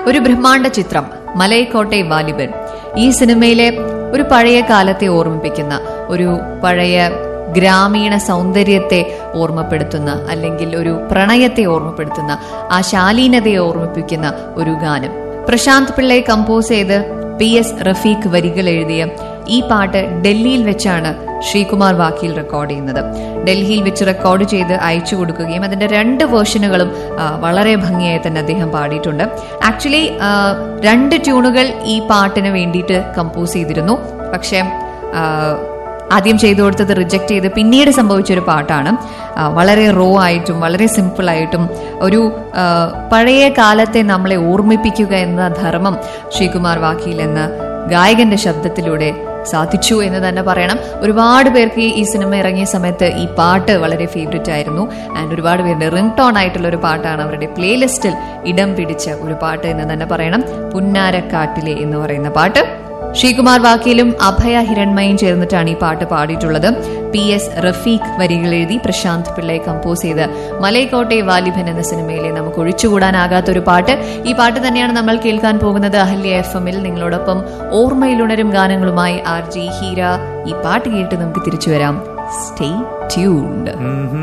ഒരു ബ്രഹ്മാണ്ഡ ചിത്രം മലൈക്കോട്ടെ വാലിബൻ ഈ സിനിമയിലെ ഒരു പഴയ കാലത്തെ ഓർമ്മിപ്പിക്കുന്ന ഒരു പഴയ ഗ്രാമീണ സൗന്ദര്യത്തെ ഓർമ്മപ്പെടുത്തുന്ന അല്ലെങ്കിൽ ഒരു പ്രണയത്തെ ഓർമ്മപ്പെടുത്തുന്ന ആ ശാലീനതയെ ഓർമ്മിപ്പിക്കുന്ന ഒരു ഗാനം പ്രശാന്ത് പിള്ളയെ കമ്പോസ് ചെയ്ത് പി എസ് റഫീഖ് വരികൾ എഴുതിയ ഈ പാട്ട് ഡൽഹിയിൽ വെച്ചാണ് ശ്രീകുമാർ വാക്കിയിൽ റെക്കോർഡ് ചെയ്യുന്നത് ഡൽഹിയിൽ വെച്ച് റെക്കോർഡ് ചെയ്ത് അയച്ചു കൊടുക്കുകയും അതിന്റെ രണ്ട് വേർഷനുകളും ആ, വളരെ ഭംഗിയായി തന്നെ അദ്ദേഹം പാടിയിട്ടുണ്ട് ആക്ച്വലി രണ്ട് ട്യൂണുകൾ ഈ പാട്ടിന് വേണ്ടിയിട്ട് കമ്പോസ് ചെയ്തിരുന്നു പക്ഷേ ആ, ആദ്യം ചെയ്തു കൊടുത്തത് റിജക്ട് ചെയ്ത് പിന്നീട് സംഭവിച്ച ഒരു പാട്ടാണ് ആ, വളരെ റോ ആയിട്ടും വളരെ സിമ്പിൾ ആയിട്ടും ഒരു ആ, പഴയ കാലത്തെ നമ്മളെ ഓർമ്മിപ്പിക്കുക എന്ന ധർമ്മം ശ്രീകുമാർ വാക്കിയിൽ എന്ന ഗായകന്റെ ശബ്ദത്തിലൂടെ സാധിച്ചു എന്ന് തന്നെ പറയണം ഒരുപാട് പേർക്ക് ഈ- ഈ സിനിമ ഇറങ്ങിയ സമയത്ത് ഈ പാട്ട് വളരെ ഫേവറേറ്റ് ആയിരുന്നു ആൻഡ് ഒരുപാട് പേരുടെ റിംഗ് ടോൺ ആയിട്ടുള്ള ഒരു പാട്ടാണ് അവരുടെ പ്ലേലിസ്റ്റിൽ ഇടം പിടിച്ച ഒരു പാട്ട് എന്ന് തന്നെ പറയണം പുന്നാരക്കാട്ടിലെ എന്ന് പറയുന്ന പാട്ട് ശ്രീകുമാർ വാക്കിയിലും അഭയ ഹിരൺമയും ചേർന്നിട്ടാണ് ഈ പാട്ട് പാടിയിട്ടുള്ളത് പി എസ് റഫീഖ് വരികൾ എഴുതി പ്രശാന്ത് പിള്ളയെ കമ്പോസ് ചെയ്ത് മലൈക്കോട്ടെ വാലിബൻ എന്ന സിനിമയിലെ നമുക്ക് ഒഴിച്ചുകൂടാനാകാത്ത ഒരു പാട്ട് ഈ പാട്ട് തന്നെയാണ് നമ്മൾ കേൾക്കാൻ പോകുന്നത് അഹല്യ എഫ് എമ്മിൽ നിങ്ങളോടൊപ്പം ഓർമ്മയിലുണരും ഗാനങ്ങളുമായി ആർ ജി ഹീര ഈ പാട്ട് കേട്ട് നമുക്ക് തിരിച്ചു വരാം സ്റ്റേ ട്യൂൺഡ്